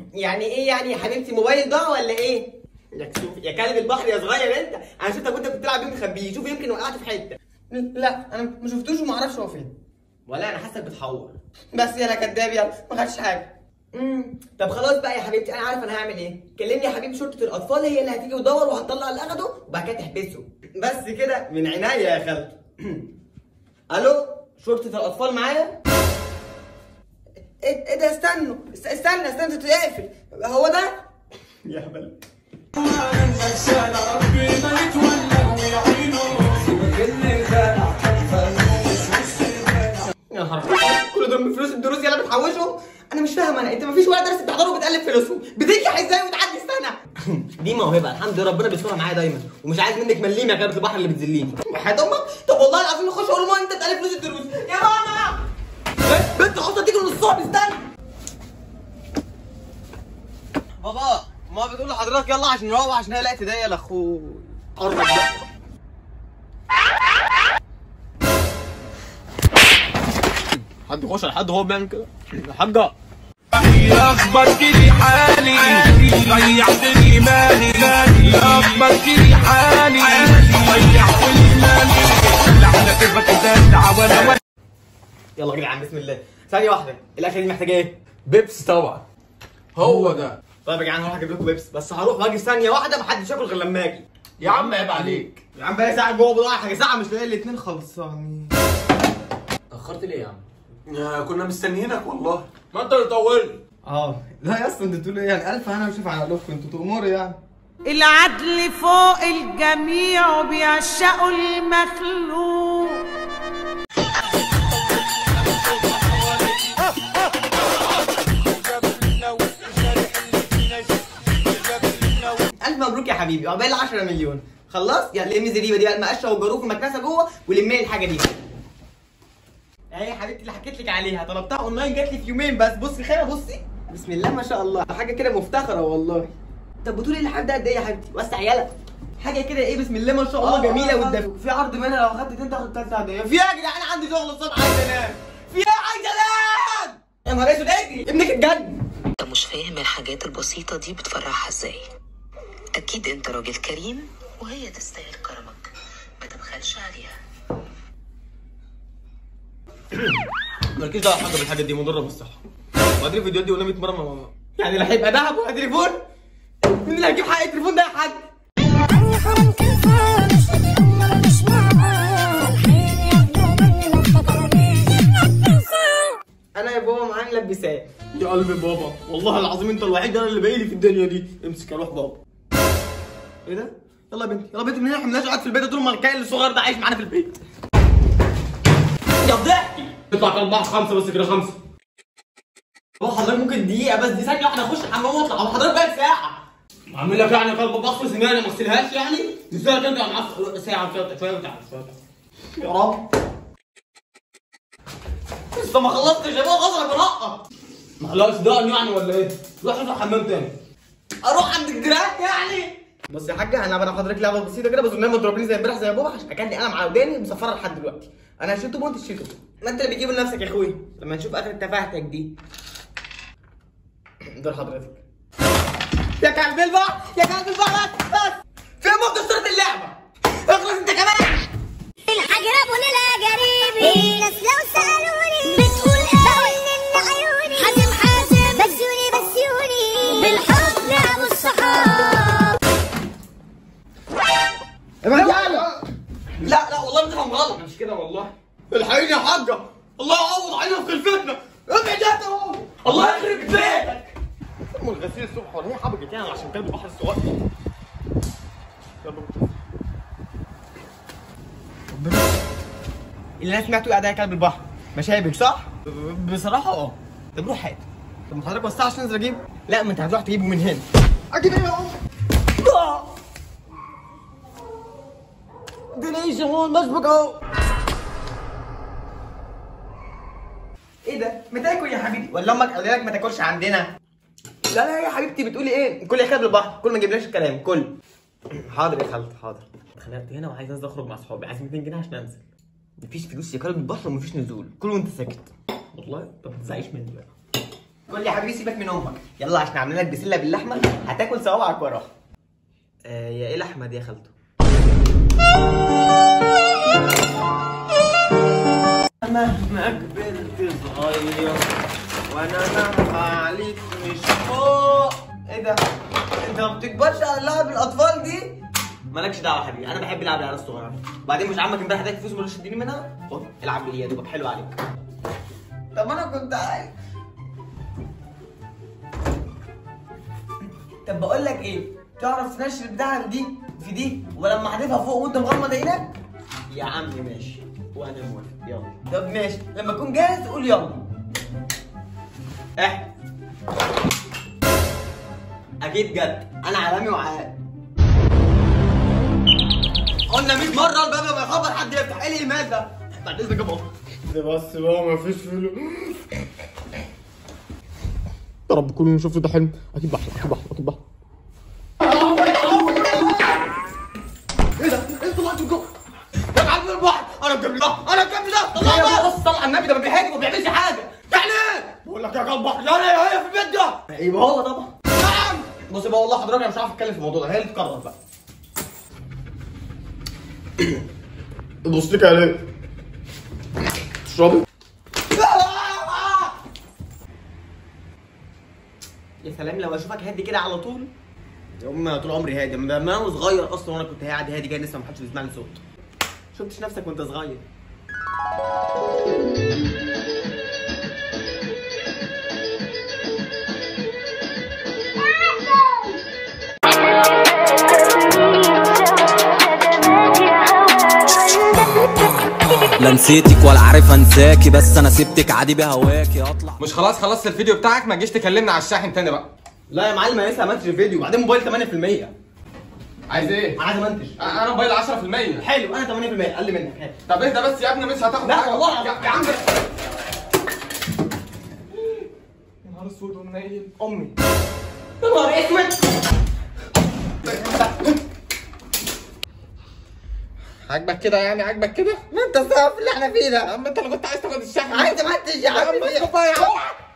يعني ايه يعني يا حبيبتي موبايل ضاع ولا ايه يا كسوف يا كلب البحر يا صغير انت انا شفتك وانت بتلعب بيه مخبيه شوف يمكن وقعت في حته لا انا ما شفتوش وما اعرفش هو فين ولا انا حاسك بتحور بس يلا كداب يلا ما خدش حاجه امم طب خلاص بقى يا حبيبتي انا عارف انا هعمل ايه كلمني يا حبيبي شرطه الاطفال هي اللي هتيجي تدور وهتطلع اللي اخده وبعد كده تحبسه بس كده من عينيا يا خالتي الو شرطه الاطفال معايا ايه ايه ده استنوا است- استنى استنى تتقفل هو ده يا هبل يا نهار أبيض. كل دول من فلوس الدروس يلا بتحوشهم انا مش فاهم انا انت مفيش ولا درس بتحضره وبتقلب فلوسهم بتنجح ازاي وتعدي السنه دي موهبه الحمد لله ربنا بيسترها معايا دايما ومش عايز منك مليم يا كابتن البحر اللي بتذليني وحياة امك طب والله العظيم نخش اقول لماما انت بتقلب فلوس الدروس يا ماما إيه؟ بنت خطه تيجي من الصبح استنى بابا ما بتقول لحضرتك يلا عشان نروح عشان هي لقيت هديه لاخوي قرب بقى حد يخش على حد هو بيعمل كده يا حاجه اخبرت لي حالي ضيعت لي مالي اخبرت لي حالي ضيعت لي مالي لعنة البكتات وانا يلا يا جدعان بسم الله ثانيه واحده الاكله دي محتاجه ايه بيبس طبعا هو ده طيب يا جدعان هروح اجيب لكم بيبس بس هروح واجي في ثانيه واحده محدش ياكل غير لما اجي يا عم عيب عليك يا عم بقى ساعه جوه بضاعه حاجه ساعه مش لاقي الاثنين خلصانين اخرت ليه يا عم كنا مستنيينك والله ما انت اللي طولت اه لا يا اسطى انتوا بتقولوا ايه يعني الف انا وشوف على قلوبكم انتوا تؤمروا يعني العدل فوق الجميع بيعشقوا المخلوق الف مبروك يا حبيبي عقبال 10 مليون خلاص يلا لمي الزريبه دي بقى المقشه والجاروف والمكنسه جوه ولمي لي الحاجه دي اهي يا حبيبتي اللي حكيت لك عليها طلبتها اونلاين جات لي في يومين بس بصي خيره بصي بسم الله ما شاء الله حاجه كده مفتخره والله طب بتقولي الحاجه ده قد ايه يا حبيبتي وسع يلا حاجه كده ايه بسم الله ما شاء الله جميله والدفء في عرض منها لو اخدت اتنين تاخد تالتة هديه في ايه يا جدعان عندي شغل الصبح عايز انام في ايه عايز انام يا نهار اسود اجري ابنك اتجنن انت مش فاهم الحاجات البسيطة دي بتفرحها ازاي اكيد انت راجل كريم وهي تستاهل كرمك ما تبخلش عليها مالكيش دعوه حاجه بالحاجات دي مضره بالصحه وبعدين الفيديوهات دي قلنا 100 مره ما يعني لا هيبقى ذهب ولا تليفون مين اللي هيجيب حق التليفون ده يا حاج عني حرام تنفع مش لاقي أم أنا مش معاه الحين ياخدوا مني ما افتكرونيش انا يا بابا معايا ملبسات يا قلبي بابا والله العظيم انت الوحيد انا اللي باقي لي في الدنيا دي امسك يا روح بابا ايه ده يلا يا بنتي يلا يا بنتي من هنا احنا مالناش قاعد في البيت طول ما الكائن الصغير ده عايش معانا في البيت يا ضحكي اطلع كام بحر خمسه بس كده خمسه بابا حضرتك ممكن دقيقه بس دي ثانيه واحده اخش الحمام واطلع أبو حضرتك بقى ساعه اعمل لك يعني قلب بخر سناني ما اغسلهاش يعني دي ساعه ترجع معاك ساعه شويه شويه وتعالى شويه يا رب لسه ما خلصتش يا بابا غصبك ورقه خلاص دقن يعني ولا ايه؟ روح روح الحمام تاني اروح عند الجيران يعني بص يا حاجه انا هبقى حضرتك لعبه بسيطه كده بس ما تضربنيش زي امبارح زي يا بابا عشان اكلني قلم على وداني مصفره لحد دلوقتي انا شلته وانت شلته ما انت اللي بتجيبه لنفسك يا اخوي لما نشوف اخر تفاهتك دي دور حضرتك يا كلب البحر يا كلب البحر بس بس فين ما كسرت اللعبه اخلص انت كمان العجرب ولا قريبي ناس لو سألوني بتقول ايه بقول ان عيوني حازم حازم بسيوني بسيوني بالحب لعبوا الصحاب لا لا لا والله بتفهم غلط مش كده والله الحقيني يا حاجه الله يعوض علينا في خلفتنا ابعد انت اهو الله يخرب بيتك ام الغسيل الصبح ولا هي حبكت يعني عشان كلب البحر الصغير يلا ربنا اللي انا سمعته قاعد كلب البحر مشابك صح؟ ب- بصراحه اه طب روح هات طب ما حضرتك وسع عشان انزل اجيب لا ما انت هتروح تجيبه من هنا اجيب ايه اهو آه. دنيش هون مسبق اهو ايه ده؟ ما تاكل يا حبيبي ولا امك قال لك ما تاكلش عندنا؟ لا لا يا حبيبتي بتقولي ايه؟ كل يا خالد البحر كل ما تجيبلاش الكلام كل حاضر يا خالد حاضر اتخنقت هنا وعايز انزل اخرج مع اصحابي عايز 200 جنيه عشان انزل مفيش فلوس يا كلب البحر ومفيش نزول كل وانت ساكت والله طب ما تزعيش مني بقى قول لي يا حبيبي سيبك من امك يلا عشان عاملين لك بسله باللحمه هتاكل صوابعك وراها آه يا ايه اللحمه دي يا خالته مهما كبرت صغير وانا نفع عليك مش فوق ايه ده انت ما بتكبرش على لعب الاطفال دي مالكش دعوه يا حبيبي انا بحب العب العيال الصغيره بعدين مش عمك امبارح اداك فلوس مش تديني منها خد العب بيها دوبك حلو عليك طب انا كنت عايز طب بقول لك ايه تعرف تنشر بتاعك دي في دي ولما احذفها فوق وانت مغمض عينك يا عم ماشي وانا موافق يلا طب ماشي لما تكون جاهز قول يلا احنا اكيد جد انا عالمي وعال قلنا 100 مره الباب لما يخبط حد يفتح ايه الايمان ده بعد اذنك يا بابا ده بس بقى مفيش فلوس يا رب كلنا نشوف ده حلم اكيد بحلم اكيد بحلم اكيد بحلم ايه ده؟ ايه طلعت الجو؟ يا معلم البحر انا الجنب ده انا الجنب ده طلع بقى بص طلع النبي ده ما بيهاجم وما بيعملش حاجه يعني ايه؟ بقول لك يا كلب بحر لا لا هي في البيت ده يبقى هو طبعا نعم بص بقى والله حضرتك انا مش عارف اتكلم في الموضوع ده هي اللي تقرر بقى تبص لك عليه تشربي يا سلام لو اشوفك هادي كده على طول يا امي طول عمري هادي من انا صغير اصلا وانا كنت قاعد هادي كده لسه ما حدش بيسمع لي صوت شفتش نفسك وانت صغير لا نسيتك ولا عارف انساكي بس انا سبتك عادي بهواكي اطلع مش خلاص خلصت الفيديو بتاعك ما تجيش تكلمنا على الشاحن تاني بقى لا يا معلم انا لسه ما عملتش الفيديو وبعدين موبايل 8% عايز ايه؟ انا عايز امنتج انا موبايل 10% حلو انا 8% اقل منك هات. طب اهدى بس يا ابني مش هتاخد لا حاجة. والله يا يا عم يا نهار اسود ومنيل امي يا نهار اسود عاجبك كده يعني عاجبك كده؟ ما انت صعب اللي احنا فيه يا ده عم انت اللي كنت عايز تاخد الشحن عايز امنتج يا يا عم عم اسكت بقى يا عم